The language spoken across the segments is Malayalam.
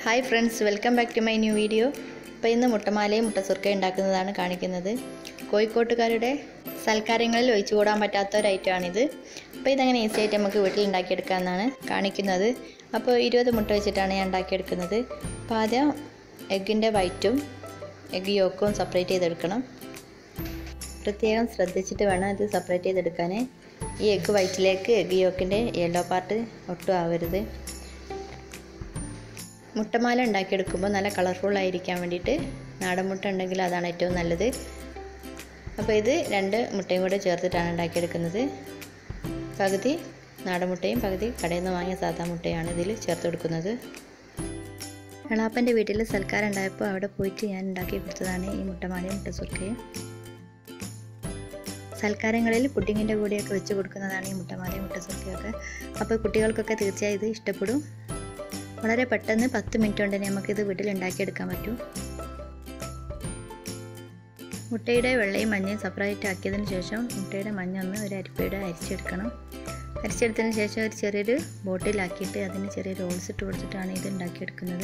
hi friends welcome back to my new video അപ്പോൾ ഇന്ന് മുട്ടമാലയും മുട്ടസുർക്കയും ഉണ്ടാക്കുന്നതാണ് കാണിക്കുന്നത് കോഴിക്കോട്ടുകാരുടെ സൽക്കാരങ്ങളിൽ ഒഴിച്ചുകൂടാൻ പറ്റാത്ത ഒരു ഐറ്റമാണിത് അപ്പോൾ ഇതങ്ങനെ ഈസി ആയിട്ട് നമുക്ക് വീട്ടിൽ ഉണ്ടാക്കിയെടുക്കാമെന്നാണ് കാണിക്കുന്നത് അപ്പോൾ ഇരുപത് മുട്ട വെച്ചിട്ടാണ് ഞാൻ ഉണ്ടാക്കിയെടുക്കുന്നത് അപ്പോൾ ആദ്യം എഗ്ഗിൻ്റെ വൈറ്റും എഗ്ഗ് യോക്കും സെപ്പറേറ്റ് ചെയ്തെടുക്കണം പ്രത്യേകം ശ്രദ്ധിച്ചിട്ട് വേണം ഇത് സെപ്പറേറ്റ് ചെയ്തെടുക്കാൻ ഈ എഗ്ഗ് വൈറ്റിലേക്ക് എഗ്ഗ് യോക്കിൻ്റെ യെല്ലോ പാർട്ട് ഒട്ടും ആവരുത് മുട്ടമാല ഉണ്ടാക്കിയെടുക്കുമ്പോൾ നല്ല കളർഫുൾ ആയിരിക്കാൻ വേണ്ടിയിട്ട് നാടൻ മുട്ട ഉണ്ടെങ്കിൽ അതാണ് ഏറ്റവും നല്ലത് അപ്പോൾ ഇത് രണ്ട് മുട്ടയും കൂടെ ചേർത്തിട്ടാണ് ഉണ്ടാക്കിയെടുക്കുന്നത് പകുതി നാടൻ മുട്ടയും പകുതി കടയിൽ നിന്ന് വാങ്ങിയ സാധാ മുട്ടയാണ് ഇതിൽ ചേർത്ത് കൊടുക്കുന്നത് എളാപ്പൻ്റെ വീട്ടിൽ സൽക്കാരം ഉണ്ടായപ്പോൾ അവിടെ പോയിട്ട് ഞാൻ ഉണ്ടാക്കി കൊടുത്തതാണ് ഈ മുട്ടമാലയും മുട്ടസുർക്കയും സൽക്കാരങ്ങളിൽ പുഡിങ്ങിൻ്റെ കൂടെയൊക്കെ വെച്ച് കൊടുക്കുന്നതാണ് ഈ മുട്ടമാലയും മുട്ടസുർക്കയൊക്കെ അപ്പോൾ കുട്ടികൾക്കൊക്കെ തീർച്ചയായും ഇത് ഇഷ്ടപ്പെടും വളരെ പെട്ടെന്ന് പത്ത് മിനിറ്റ് കൊണ്ട് തന്നെ നമുക്കിത് വീട്ടിൽ ഉണ്ടാക്കിയെടുക്കാൻ പറ്റും മുട്ടയുടെ വെള്ളയും മഞ്ഞയും സെപ്പറേറ്റ് ആക്കിയതിന് ശേഷം മുട്ടയുടെ മഞ്ഞ ഒന്ന് ഒരു അരിപ്പയുടെ അരിച്ചെടുക്കണം അരിച്ചെടുത്തതിന് ശേഷം ഒരു ചെറിയൊരു ബോട്ടിലാക്കിയിട്ട് അതിന് ചെറിയ റോൾസ് ഇട്ട് കൊടുത്തിട്ടാണ് ഇത് ഉണ്ടാക്കിയെടുക്കുന്നത്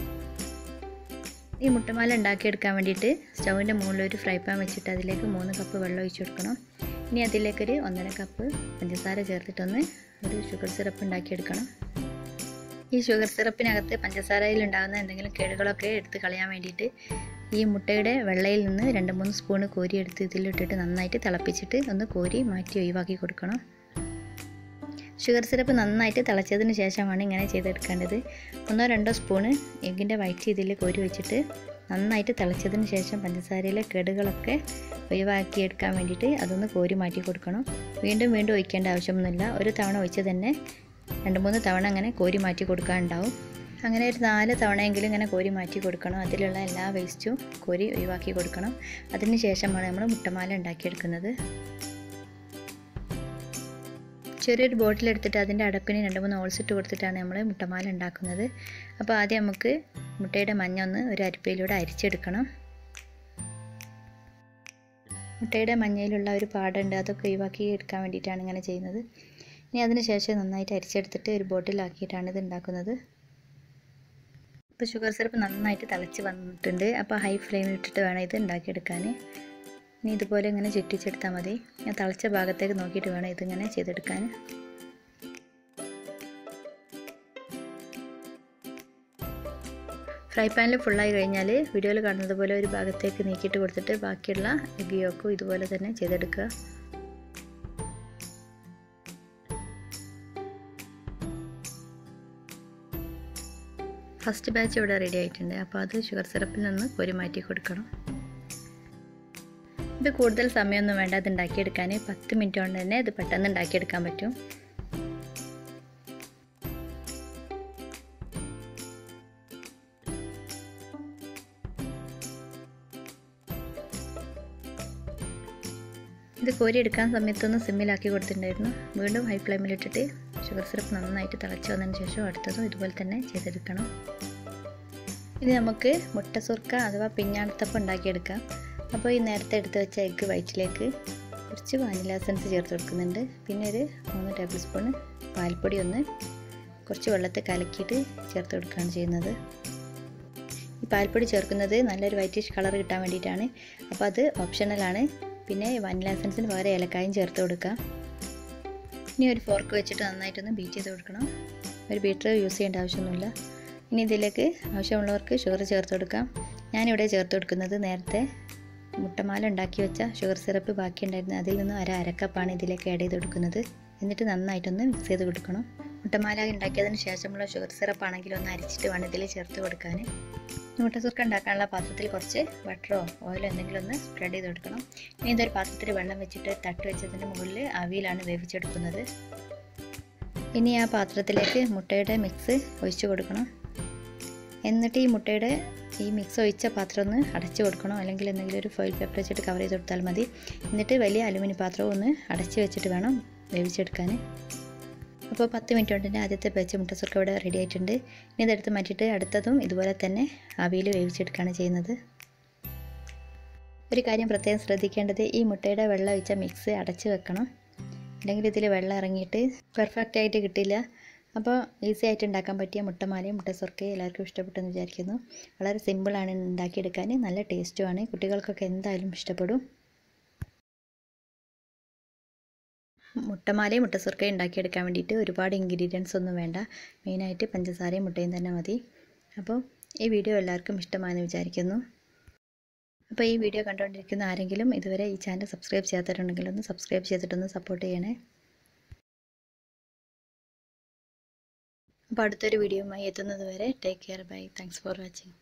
ഈ മുട്ടമാല ഉണ്ടാക്കിയെടുക്കാൻ വേണ്ടിയിട്ട് സ്റ്റൗവിൻ്റെ മുകളിൽ ഒരു ഫ്രൈ പാൻ വെച്ചിട്ട് അതിലേക്ക് മൂന്ന് കപ്പ് വെള്ളം ഒഴിച്ചു കൊടുക്കണം ഇനി അതിലേക്കൊരു ഒന്നര കപ്പ് പഞ്ചസാര ചേർത്തിട്ടൊന്ന് ഒരു ഷുഗർ സിറപ്പ് ഉണ്ടാക്കിയെടുക്കണം ഈ ഷുഗർ സിറപ്പിനകത്ത് പഞ്ചസാരയിൽ ഉണ്ടാകുന്ന എന്തെങ്കിലും കേടുകളൊക്കെ എടുത്ത് കളയാൻ വേണ്ടിയിട്ട് ഈ മുട്ടയുടെ വെള്ളയിൽ നിന്ന് രണ്ട് മൂന്ന് സ്പൂണ് കോരി എടുത്ത് ഇതിലിട്ടിട്ട് നന്നായിട്ട് തിളപ്പിച്ചിട്ട് ഒന്ന് കോരി മാറ്റി ഒഴിവാക്കി കൊടുക്കണം ഷുഗർ സിറപ്പ് നന്നായിട്ട് തിളച്ചതിന് ശേഷമാണ് ഇങ്ങനെ ചെയ്തെടുക്കേണ്ടത് ഒന്നോ രണ്ടോ സ്പൂണ് എഗ്ഗിൻ്റെ വൈറ്റ് ഇതിൽ കോരി വെച്ചിട്ട് നന്നായിട്ട് തിളച്ചതിന് ശേഷം പഞ്ചസാരയിലെ കേടുകളൊക്കെ ഒഴിവാക്കിയെടുക്കാൻ വേണ്ടിയിട്ട് അതൊന്ന് കോരി മാറ്റി കൊടുക്കണം വീണ്ടും വീണ്ടും ഒഴിക്കേണ്ട ആവശ്യമൊന്നുമില്ല ഒരു തവണ ഒഴിച്ച് തന്നെ രണ്ട് മൂന്ന് തവണ അങ്ങനെ കോരി മാറ്റി കൊടുക്കാനുണ്ടാവും അങ്ങനെ ഒരു നാല് തവണയെങ്കിലും ഇങ്ങനെ കോരി മാറ്റി കൊടുക്കണം അതിലുള്ള എല്ലാ വേസ്റ്റും കോരി ഒഴിവാക്കി കൊടുക്കണം അതിന് ശേഷമാണ് നമ്മൾ മുട്ടമാല ഉണ്ടാക്കിയെടുക്കുന്നത് ചെറിയൊരു ബോട്ടിലെടുത്തിട്ട് അതിൻ്റെ അടപ്പിന് രണ്ട് മൂന്ന് ഹോൾസ് ഇട്ട് കൊടുത്തിട്ടാണ് നമ്മൾ മുട്ടമാല ഉണ്ടാക്കുന്നത് അപ്പോൾ ആദ്യം നമുക്ക് മുട്ടയുടെ മഞ്ഞ ഒന്ന് ഒരു അരിപ്പയിലൂടെ അരിച്ചെടുക്കണം മുട്ടയുടെ മഞ്ഞയിലുള്ള ഒരു പാടുണ്ട് അതൊക്കെ ഒഴിവാക്കി എടുക്കാൻ വേണ്ടിയിട്ടാണ് ഇങ്ങനെ ചെയ്യുന്നത് ഇനി അതിന് ശേഷം നന്നായിട്ട് അരിച്ചെടുത്തിട്ട് ഒരു ബോട്ടിലാക്കിയിട്ടാണ് ഇത് ഉണ്ടാക്കുന്നത് ഇപ്പോൾ ഷുഗർ സിറപ്പ് നന്നായിട്ട് തിളച്ച് വന്നിട്ടുണ്ട് അപ്പോൾ ഹൈ ഫ്ലെയിമിൽ ഇട്ടിട്ട് വേണം ഇത് ഉണ്ടാക്കിയെടുക്കാൻ ഇനി ഇതുപോലെ ഇങ്ങനെ ചുറ്റിച്ചെടുത്താൽ മതി ഞാൻ തിളച്ച ഭാഗത്തേക്ക് നോക്കിയിട്ട് വേണം ഇതിങ്ങനെ ചെയ്തെടുക്കാൻ ഫ്രൈ പാനിൽ ഫുള്ളായി കഴിഞ്ഞാൽ വീഡിയോയിൽ കാണുന്നത് പോലെ ഒരു ഭാഗത്തേക്ക് നീക്കിയിട്ട് കൊടുത്തിട്ട് ബാക്കിയുള്ള എഗ് യോക്കും ഇതുപോലെ തന്നെ ചെയ്തെടുക്കുക ഫസ്റ്റ് ബാച്ച് ഇവിടെ റെഡി ആയിട്ടുണ്ട് അപ്പോൾ അത് ഷുഗർ സിറപ്പിൽ നിന്ന് കോരി മാറ്റി കൊടുക്കണം ഇത് കൂടുതൽ സമയമൊന്നും വേണ്ട അത് ഉണ്ടാക്കിയെടുക്കാൻ പത്ത് മിനിറ്റ് കൊണ്ട് തന്നെ ഇത് പെട്ടെന്ന് ഉണ്ടാക്കിയെടുക്കാൻ പറ്റും ഇത് കോരി എടുക്കാൻ സമയത്തൊന്ന് സിമ്മിലാക്കി കൊടുത്തിട്ടുണ്ടായിരുന്നു വീണ്ടും ഹൈ ഫ്ലെയിമിലിട്ടിട്ട് ഷുഗർ സിറപ്പ് നന്നായിട്ട് തിളച്ച് വന്നതിന് ശേഷം അടുത്തതും ഇതുപോലെ തന്നെ ചെയ്തെടുക്കണം ഇനി നമുക്ക് മുട്ട സുർക്ക അഥവാ പിഞ്ഞാണത്തപ്പം ഉണ്ടാക്കിയെടുക്കാം അപ്പോൾ ഈ നേരത്തെ എടുത്ത് വെച്ച എഗ്ഗ് വൈറ്റിലേക്ക് കുറച്ച് വാനില എസൻസ് ചേർത്ത് കൊടുക്കുന്നുണ്ട് പിന്നെ ഒരു മൂന്ന് ടേബിൾ സ്പൂൺ പാൽപ്പൊടി ഒന്ന് കുറച്ച് വെള്ളത്തിൽ കലക്കിയിട്ട് ചേർത്ത് കൊടുക്കുകയാണ് ചെയ്യുന്നത് ഈ പാൽപ്പൊടി ചേർക്കുന്നത് നല്ലൊരു വൈറ്റിഷ് കളർ കിട്ടാൻ വേണ്ടിയിട്ടാണ് അപ്പോൾ അത് ഓപ്ഷണലാണ് പിന്നെ വാനില എസൻസിന് പകരം ഏലക്കായും ചേർത്ത് കൊടുക്കാം ഇനി ഒരു ഫോർക്ക് വെച്ചിട്ട് നന്നായിട്ടൊന്ന് ബീറ്റ് ചെയ്ത് കൊടുക്കണം ഒരു ബീറ്റർ യൂസ് ചെയ്യേണ്ട ആവശ്യമൊന്നുമില്ല ഇനി ഇതിലേക്ക് ആവശ്യമുള്ളവർക്ക് ഷുഗർ ചേർത്ത് കൊടുക്കാം ഞാനിവിടെ ചേർത്ത് കൊടുക്കുന്നത് നേരത്തെ മുട്ടമാല ഉണ്ടാക്കി വെച്ച ഷുഗർ സിറപ്പ് ബാക്കിയുണ്ടായിരുന്നു അതിൽ നിന്ന് അര അരക്കപ്പാണ് ഇതിലേക്ക് ആഡ് ചെയ്ത് കൊടുക്കുന്നത് എന്നിട്ട് നന്നായിട്ടൊന്ന് മിക്സ് ചെയ്ത് കൊടുക്കണം മുട്ടമാല ഉണ്ടാക്കിയതിന് ശേഷമുള്ള ഷുഗർ സിറപ്പ് ആണെങ്കിൽ ഒന്ന് അരിച്ചിട്ട് വേണം ഇതിൽ ചേർത്ത് കൊടുക്കാൻ മുട്ടസുർക്ക ഉണ്ടാക്കാനുള്ള പാത്രത്തിൽ കുറച്ച് ബട്ടറോ ഓയിലോ എന്തെങ്കിലും ഒന്ന് സ്പ്രെഡ് ചെയ്ത് കൊടുക്കണം ഇനി ഇതൊരു പാത്രത്തിൽ വെള്ളം വെച്ചിട്ട് തട്ട് വെച്ചതിൻ്റെ മുകളിൽ അവിയിലാണ് വേവിച്ചെടുക്കുന്നത് ഇനി ആ പാത്രത്തിലേക്ക് മുട്ടയുടെ മിക്സ് ഒഴിച്ചു കൊടുക്കണം എന്നിട്ട് ഈ മുട്ടയുടെ ഈ മിക്സ് ഒഴിച്ച പാത്രം ഒന്ന് അടച്ചു കൊടുക്കണം അല്ലെങ്കിൽ എന്തെങ്കിലും ഒരു ഫോയിൽ പേപ്പർ വെച്ചിട്ട് കവർ ചെയ്ത് കൊടുത്താൽ മതി എന്നിട്ട് വലിയ അലുമിനിയം പാത്രം ഒന്ന് അടച്ചു വെച്ചിട്ട് വേണം വേവിച്ചെടുക്കാൻ അപ്പോൾ പത്ത് മിനിറ്റ് കൊണ്ട് തന്നെ ആദ്യത്തെ പേച്ച മുട്ടസുർക്ക ഇവിടെ റെഡി ആയിട്ടുണ്ട് ഇനി ഇതെടുത്ത് മാറ്റിയിട്ട് അടുത്തതും ഇതുപോലെ തന്നെ ആവിയിൽ വേവിച്ചെടുക്കുകയാണ് ചെയ്യുന്നത് ഒരു കാര്യം പ്രത്യേകം ശ്രദ്ധിക്കേണ്ടത് ഈ മുട്ടയുടെ വെള്ളം ഒഴിച്ച മിക്സ് അടച്ച് വെക്കണം അല്ലെങ്കിൽ ഇതിൽ വെള്ളം ഇറങ്ങിയിട്ട് പെർഫെക്റ്റ് ആയിട്ട് കിട്ടില്ല അപ്പോൾ ഈസി ആയിട്ട് ഉണ്ടാക്കാൻ പറ്റിയ മുട്ടമാലയും മുട്ട സുർക്കയും എല്ലാവർക്കും ഇഷ്ടപ്പെട്ടെന്ന് വിചാരിക്കുന്നു വളരെ സിമ്പിളാണ് ഉണ്ടാക്കിയെടുക്കാൻ നല്ല ടേസ്റ്റുമാണ് കുട്ടികൾക്കൊക്കെ എന്തായാലും ഇഷ്ടപ്പെടും മുട്ടമാലയും മുട്ട സുർക്കയും ഉണ്ടാക്കിയെടുക്കാൻ വേണ്ടിയിട്ട് ഒരുപാട് ഇൻഗ്രീഡിയൻസ് ഒന്നും വേണ്ട മെയിനായിട്ട് പഞ്ചസാരയും മുട്ടയും തന്നെ മതി അപ്പോൾ ഈ വീഡിയോ എല്ലാവർക്കും ഇഷ്ടമായെന്ന് വിചാരിക്കുന്നു അപ്പോൾ ഈ വീഡിയോ കണ്ടുകൊണ്ടിരിക്കുന്ന ആരെങ്കിലും ഇതുവരെ ഈ ചാനൽ സബ്സ്ക്രൈബ് ചെയ്യാത്തവരുണ്ടെങ്കിൽ ഒന്ന് സബ്സ്ക്രൈബ് ചെയ്തിട്ടൊന്ന് സപ്പോർട്ട് ചെയ്യണേ അപ്പോൾ അടുത്തൊരു വീഡിയോയുമായി എത്തുന്നത് വരെ take care bye thanks for watching